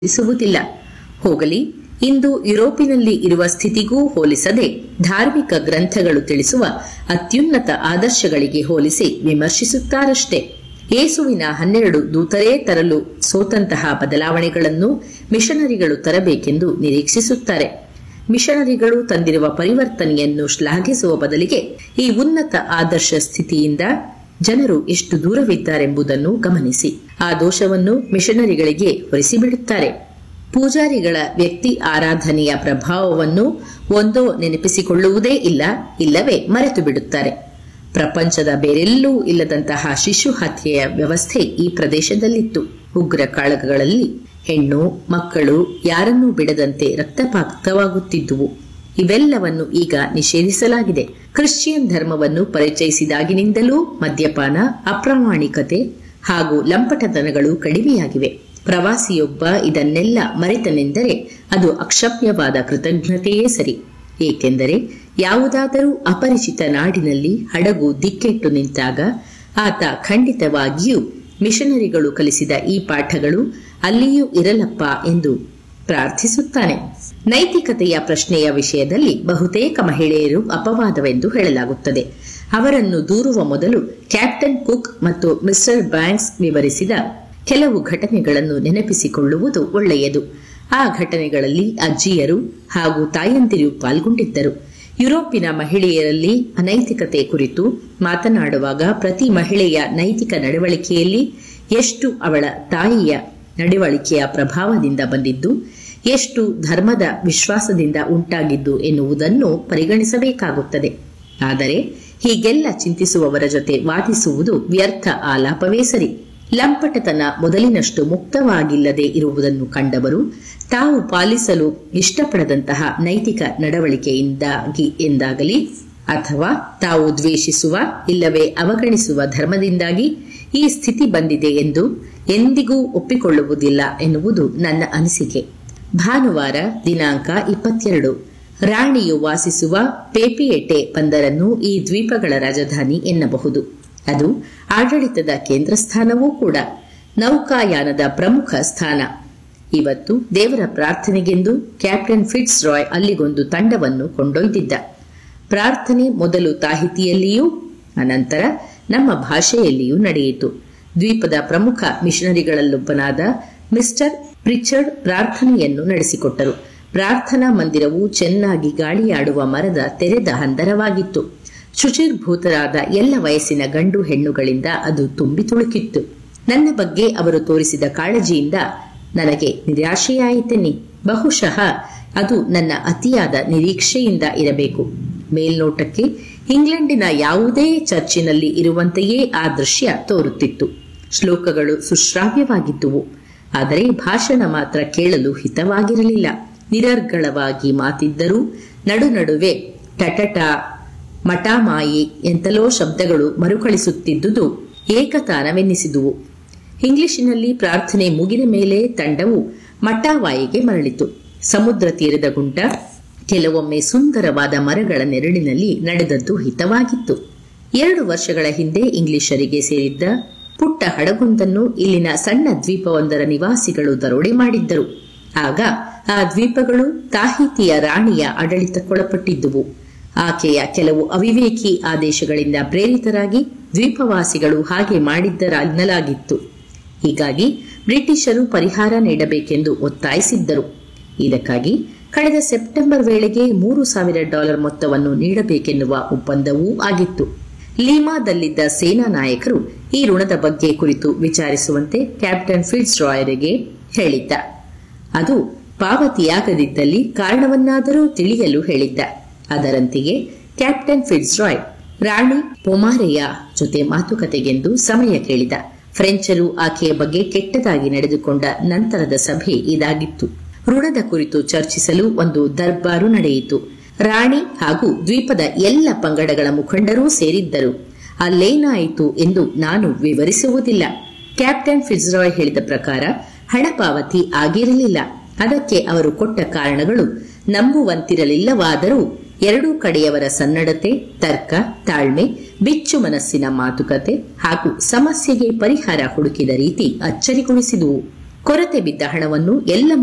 ಇಸುವುದಿಲ್ಲ ಹೋಗಲಿ ಇಂದು ಯುರೋಪಿನಲ್ಲಿ ಇರುವ ಸ್ಥಿತಿಗೂ ಹೋಲಿಸದೆ ಧಾರ್ಮಿಕ ಗ್ರಂಥಗಳು ತಿಳಿಸುವ ಅತ್ಯುನ್ನತ ಆದರ್ಶಗಳಿಗೆ ಹೋಲಿಸಿ ವಿಮರ್ಶಿಸುತ್ತಾರಷ್ಟೇ ಯೇಸುವಿನ ಹನ್ನೆರಡು ದೂತರೇ ತರಲು ಸೋತಂತಹ ಬದಲಾವಣೆಗಳನ್ನು ಮಿಷನರಿಗಳು ತರಬೇಕೆಂದು ನಿರೀಕ್ಷಿಸುತ್ತಾರೆ ಮಿಷನರಿಗಳು ತಂದಿರುವ ಪರಿವರ್ತನೆಯನ್ನು ಶ್ಲಾಘಿಸುವ ಬದಲಿಗೆ ಈ ಉನ್ನತ ಆದರ್ಶ ಸ್ಥಿತಿಯಿಂದ ಜನರು ಎಷ್ಟು ದೂರವಿದ್ದಾರೆಂಬುದನ್ನು ಗಮನಿಸಿ ಆ ದೋಷವನ್ನು ಮಿಷನರಿಗಳಿಗೆ ಹೊರಿಸಿಬಿಡುತ್ತಾರೆ ಪೂಜಾರಿಗಳ ವ್ಯಕ್ತಿ ಆರಾಧನೆಯ ಪ್ರಭಾವವನ್ನು ಒಂದೋ ನೆನಪಿಸಿಕೊಳ್ಳುವುದೇ ಇಲ್ಲ ಇಲ್ಲವೇ ಮರೆತು ಬಿಡುತ್ತಾರೆ ಪ್ರಪಂಚದ ಬೇರೆಲ್ಲೂ ಇಲ್ಲದಂತಹ ಶಿಶು ಹತ್ಯೆಯ ವ್ಯವಸ್ಥೆ ಈ ಪ್ರದೇಶದಲ್ಲಿತ್ತು ಉಗ್ರ ಕಾಳಗಗಳಲ್ಲಿ ಹೆಣ್ಣು ಮಕ್ಕಳು ಯಾರನ್ನೂ ಬಿಡದಂತೆ ರಕ್ತಪಾತವಾಗುತ್ತಿದ್ದುವು ಇವೆಲ್ಲವನ್ನು ಈಗ ನಿಷೇಧಿಸಲಾಗಿದೆ ಕ್ರಿಶ್ಚಿಯನ್ ಧರ್ಮವನ್ನು ಪರಿಚಯಿಸಿದಾಗಿನಿಂದಲೂ ಮದ್ಯಪಾನ ಅಪ್ರಾಮಾಣಿಕತೆ ಹಾಗೂ ಲಂಪಟತನಗಳು ಕಡಿಮೆಯಾಗಿವೆ ಪ್ರವಾಸಿಯೊಬ್ಬ ಇದನ್ನೆಲ್ಲ ಮರೆತನೆಂದರೆ ಅದು ಅಕ್ಷಮ್ಯವಾದ ಕೃತಜ್ಞತೆಯೇ ಸರಿ ಏಕೆಂದರೆ ಯಾವುದಾದರೂ ಅಪರಿಚಿತ ನಾಡಿನಲ್ಲಿ ಹಡಗು ದಿಕ್ಕೆಟ್ಟು ನಿಂತಾಗ ಆತ ಖಂಡಿತವಾಗಿಯೂ ಮಿಷನರಿಗಳು ಕಲಿಸಿದ ಈ ಪಾಠಗಳು ಅಲ್ಲಿಯೂ ಇರಲಪ್ಪ ಎಂದು ಪ್ರಾರ್ಥಿಸುತ್ತಾನೆ ನೈತಿಕತೆಯ ಪ್ರಶ್ನೆಯ ವಿಷಯದಲ್ಲಿ ಬಹುತೇಕ ಮಹಿಳೆಯರು ಅಪವಾದವೆಂದು ಹೇಳಲಾಗುತ್ತದೆ ಅವರನ್ನು ದೂರುವ ಮೊದಲು ಕ್ಯಾಪ್ಟನ್ ಕುಕ್ ಮತ್ತು ಮಿಸ್ಟರ್ ಬ್ಯಾಂಕ್ಸ್ ವಿವರಿಸಿದ ಕೆಲವು ಘಟನೆಗಳನ್ನು ನೆನಪಿಸಿಕೊಳ್ಳುವುದು ಒಳ್ಳೆಯದು ಆ ಘಟನೆಗಳಲ್ಲಿ ಅಜ್ಜಿಯರು ಹಾಗೂ ತಾಯಂದಿರು ಪಾಲ್ಗೊಂಡಿದ್ದರು ಯುರೋಪಿನ ಮಹಿಳೆಯರಲ್ಲಿ ಅನೈತಿಕತೆ ಕುರಿತು ಮಾತನಾಡುವಾಗ ಪ್ರತಿ ಮಹಿಳೆಯ ನೈತಿಕ ನಡವಳಿಕೆಯಲ್ಲಿ ಎಷ್ಟು ಅವಳ ತಾಯಿಯ ನಡವಳಿಕೆಯ ಪ್ರಭಾವದಿಂದ ಬಂದಿದ್ದು ಎಷ್ಟು ಧರ್ಮದ ವಿಶ್ವಾಸದಿಂದ ಉಂಟಾಗಿದ್ದು ಎನ್ನುವುದನ್ನು ಪರಿಗಣಿಸಬೇಕಾಗುತ್ತದೆ ಆದರೆ ಹೀಗೆಲ್ಲ ಚಿಂತಿಸುವವರ ಜೊತೆ ವಾದಿಸುವುದು ವ್ಯರ್ಥ ಆಲಾಪವೇ ಸರಿ ಲಂಪಟತನ ಮೊದಲಿನಷ್ಟು ಮುಕ್ತವಾಗಿಲ್ಲದೆ ಇರುವುದನ್ನು ಕಂಡವರು ತಾವು ಪಾಲಿಸಲು ಇಷ್ಟಪಡದಂತಹ ನೈತಿಕ ನಡವಳಿಕೆಯಿಂದಾಗಿ ಎಂದಾಗಲಿ ಅಥವಾ ತಾವು ದ್ವೇಷಿಸುವ ಇಲ್ಲವೇ ಅವಗಣಿಸುವ ಧರ್ಮದಿಂದಾಗಿ ಈ ಸ್ಥಿತಿ ಬಂದಿದೆ ಎಂದು ಎಂದಿಗೂ ಒಪ್ಪಿಕೊಳ್ಳುವುದಿಲ್ಲ ಎನ್ನುವುದು ನನ್ನ ಅನಿಸಿಕೆ ಭಾನುವಾರ ದಿನಾಂಕ ಇಪ್ಪತ್ತೆರಡು ರಾಣಿಯು ವಾಸಿಸುವ ಪೇಪಿಯೆಟೆ ಬಂದರನ್ನು ಈ ದ್ವೀಪಗಳ ರಾಜಧಾನಿ ಎನ್ನಬಹುದು ಅದು ಆಡಳಿತದ ಕೇಂದ್ರ ಸ್ಥಾನವೂ ಕೂಡ ನೌಕಾಯಾನದ ಪ್ರಮುಖ ಸ್ಥಾನ ಇವತ್ತು ದೇವರ ಪ್ರಾರ್ಥನೆಗೆಂದು ಕ್ಯಾಪ್ಟನ್ ಫಿಟ್ಸ್ ರಾಯ್ ಅಲ್ಲಿಗೊಂದು ತಂಡವನ್ನು ಕೊಂಡೊಯ್ದಿದ್ದ ಪ್ರಾರ್ಥನೆ ಮೊದಲು ತಾಹಿತಿಯಲ್ಲಿಯೂ ಅನಂತರ ನಮ್ಮ ಭಾಷೆಯಲ್ಲಿಯೂ ನಡೆಯಿತು ದ್ವೀಪದ ಪ್ರಮುಖ ಮಿಷನರಿಗಳಲ್ಲೊಬ್ಬನಾದ ಮಿಸ್ಟರ್ ಪ್ರಿಚರ್ಡ್ ಪ್ರಾರ್ಥನೆಯನ್ನು ನಡೆಸಿಕೊಟ್ಟರು ಪ್ರಾರ್ಥನಾ ಮಂದಿರವು ಚೆನ್ನಾಗಿ ಗಾಳಿಯಾಡುವ ಮರದ ತೆರೆದ ಹಂದರವಾಗಿತ್ತು ಶುಚಿರ್ಭೂತರಾದ ಎಲ್ಲ ವಯಸ್ಸಿನ ಗಂಡು ಹೆಣ್ಣುಗಳಿಂದ ಅದು ತುಂಬಿ ತುಳುಕಿತ್ತು ನನ್ನ ಬಗ್ಗೆ ಅವರು ತೋರಿಸಿದ ಕಾಳಜಿಯಿಂದ ನನಗೆ ನಿರಾಶೆಯಾಯಿತೆನ್ನಿ ಬಹುಶಃ ಅದು ನನ್ನ ಅತಿಯಾದ ನಿರೀಕ್ಷೆಯಿಂದ ಇರಬೇಕು ಮೇಲ್ನೋಟಕ್ಕೆ ಇಂಗ್ಲೆಂಡಿನ ಯಾವುದೇ ಚರ್ಚಿನಲ್ಲಿ ಇರುವಂತೆಯೇ ಆ ದೃಶ್ಯ ತೋರುತ್ತಿತ್ತು ಶ್ಲೋಕಗಳು ಸುಶ್ರಾವ್ಯವಾಗಿದ್ದುವು ಆದರೆ ಭಾಷಣ ಮಾತ್ರ ಕೇಳಲು ಹಿತವಾಗಿರಲಿಲ್ಲ ನಿರರ್ಗಳವಾಗಿ ಮಾತಿದ್ದರೂ ನಡು ನಡುವೆ ಟಟಟ ಮಟಾಮಾಯಿ ಎಂತಲೋ ಶಬ್ದಗಳು ಮರುಕಳಿಸುತ್ತಿದ್ದುದು ಏಕತಾನವೆನ್ನಿಸಿದುವು ಇಂಗ್ಲಿಶಿನಲ್ಲಿ ಪ್ರಾರ್ಥನೆ ಮುಗಿದ ಮೇಲೆ ತಂಡವು ಮಟಾವಾಯಿಗೆ ಮರಳಿತು ಸಮುದ್ರ ತೀರದ ಗುಂಟ ಕೆಲವೊಮ್ಮೆ ಸುಂದರವಾದ ಮರಗಳ ನೆರಳಿನಲ್ಲಿ ನಡೆದದ್ದು ಹಿತವಾಗಿತ್ತು ಎರಡು ವರ್ಷಗಳ ಹಿಂದೆ ಇಂಗ್ಲಿಷರಿಗೆ ಸೇರಿದ್ದ ಪುಟ್ಟ ಹಡಗೊಂದನ್ನು ಇಲ್ಲಿನ ಸಣ್ಣ ದ್ವೀಪವೊಂದರ ನಿವಾಸಿಗಳು ದರೋಡೆ ಮಾಡಿದ್ದರು ಆಗ ಆ ದ್ವೀಪಗಳು ತಾಹಿತಿಯ ರಾಣಿಯ ಆಡಳಿತಕ್ಕೊಳಪಟ್ಟಿದ್ದುವು ಆಕೆಯ ಕೆಲವು ಅವಿವೇಕಿ ಆದೇಶಗಳಿಂದ ಪ್ರೇರಿತರಾಗಿ ದ್ವೀಪವಾಸಿಗಳು ಹಾಗೆ ಮಾಡಿದ್ದರೆನ್ನಲಾಗಿತ್ತು ಹೀಗಾಗಿ ಬ್ರಿಟಿಷರು ಪರಿಹಾರ ನೀಡಬೇಕೆಂದು ಒತ್ತಾಯಿಸಿದ್ದರು ಇದಕ್ಕಾಗಿ ಕಳೆದ ಸೆಪ್ಟೆಂಬರ್ ವೇಳೆಗೆ ಮೂರು ಸಾವಿರ ಡಾಲರ್ ಮೊತ್ತವನ್ನು ನೀಡಬೇಕೆನ್ನುವ ಒಪ್ಪಂದವೂ ಆಗಿತ್ತು ಲೀಮಾದಲ್ಲಿದ್ದ ಸೇನಾ ನಾಯಕರು ಈ ಋಣದ ಬಗ್ಗೆ ಕುರಿತು ವಿಚಾರಿಸುವಂತೆ ಕ್ಯಾಪ್ಟನ್ ಫಿಟ್ಸ್ ರಾಯರಿಗೆ ಹೇಳಿದ್ದ ಅದು ಪಾವತಿಯಾಗದಿದ್ದಲ್ಲಿ ಕಾರಣವನ್ನಾದರೂ ತಿಳಿಯಲು ಹೇಳಿದ್ದ ಅದರಂತೆಯೇ ಕ್ಯಾಪ್ಟನ್ ಫಿಟ್ಸ್ ರಾಯ್ ರಾಣಿ ಪೊಮಾರೆಯ ಜೊತೆ ಮಾತುಕತೆಗೆಂದು ಸಮಯ ಕೇಳಿದ ಫ್ರೆಂಚರು ಆಕೆಯ ಬಗ್ಗೆ ಕೆಟ್ಟದಾಗಿ ನಡೆದುಕೊಂಡ ನಂತರದ ಸಭೆ ಇದಾಗಿತ್ತು ಋಣದ ಕುರಿತು ಚರ್ಚಿಸಲು ಒಂದು ದರ್ಬಾರು ನಡೆಯಿತು ರಾಣಿ ಹಾಗೂ ದ್ವೀಪದ ಎಲ್ಲ ಪಂಗಡಗಳ ಮುಖಂಡರೂ ಸೇರಿದ್ದರು ಅಲ್ಲೇನಾಯಿತು ಎಂದು ನಾನು ವಿವರಿಸುವುದಿಲ್ಲ ಕ್ಯಾಪ್ಟನ್ ಫಿಟ್ಸ್ರಾಯ್ ಹೇಳಿದ ಪ್ರಕಾರ ಹಣ ಪಾವತಿ ಆಗಿರಲಿಲ್ಲ ಅದಕ್ಕೆ ಅವರು ಕೊಟ್ಟ ಕಾರಣಗಳು ನಂಬುವಂತಿರಲಿಲ್ಲವಾದರೂ ಎರಡೂ ಕಡೆಯವರ ಸನ್ನಡತೆ ತರ್ಕ ತಾಳ್ಮೆ ಬಿಚ್ಚು ಮನಸ್ಸಿನ ಮಾತುಕತೆ ಹಾಗೂ ಸಮಸ್ಯೆಗೆ ಪರಿಹಾರ ಹುಡುಕಿದ ರೀತಿ ಅಚ್ಚರಿಗೊಳಿಸಿದುವು ಕೊರತೆ ಬಿದ್ದ ಹಣವನ್ನು ಎಲ್ಲ